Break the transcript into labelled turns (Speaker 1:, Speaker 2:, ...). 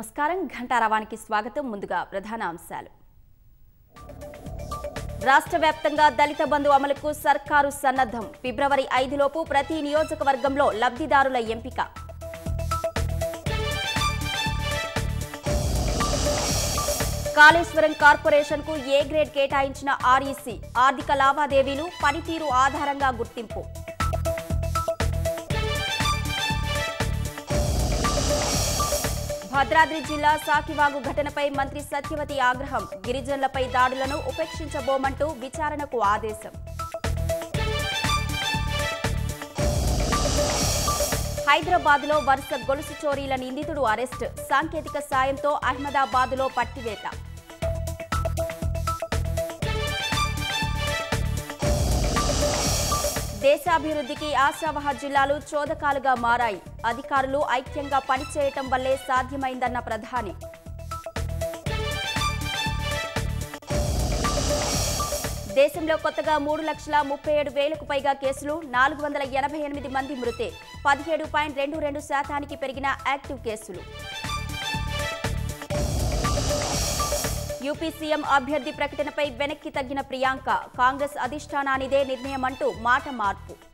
Speaker 1: నమస్కారం ఘంటారావానికి స్వాగతం ముందుగా ప్రధాన అంశాలు రాష్ట్ర వ్యాప్తంగా దళిత బంధు అమలుకు సర్కారు సన్నద్ధం ఫిబ్రవరి ఐదులోపు ప్రతి నియోజకవర్గంలో లబ్ధిదారుల ఎంపిక కాళేశ్వరం కార్పొరేషన్ కు ఏ గ్రేడ్ కేటాయించిన ఆర్ఈసీ ఆర్థిక లావాదేవీలు పనితీరు ఆధారంగా గుర్తింపు భద్రాద్రి జిల్లా సాకివాగు ఘటనపై మంత్రి సత్యవతి ఆగ్రహం గిరిజనులపై దాడులను ఉపేక్షించబోమంటూ విచారణకు ఆదేశం హైదరాబాద్ లో వరుస గొలుసు చోరీల నిందితుడు అరెస్ట్ సాంకేతిక సాయంతో అహ్మదాబాద్ లో పట్టివేత దేశాభివృద్ధికి ఆశావహ జిల్లాలు చోదకాలుగా మారాయి అధికారులు ఐక్యంగా పనిచేయటం వల్లే సాధ్యమైందన్న ప్రధాని దేశంలో కొత్తగా మూడు లక్షల ముప్పై ఏడు వేలకు పైగా కేసులు నాలుగు వందల ఎనభై ఎనిమిది మంది మృతే పదిహేడు పాయింట్ రెండు రెండు శాతానికి పెరిగిన యాక్టివ్ కేసులు యూపీ సీఎం అభ్యర్థి ప్రకటనపై వెనక్కి తగ్గిన ప్రియాంక కాంగ్రెస్ అధిష్టానానిదే నిర్ణయమంటూ మాట మార్పు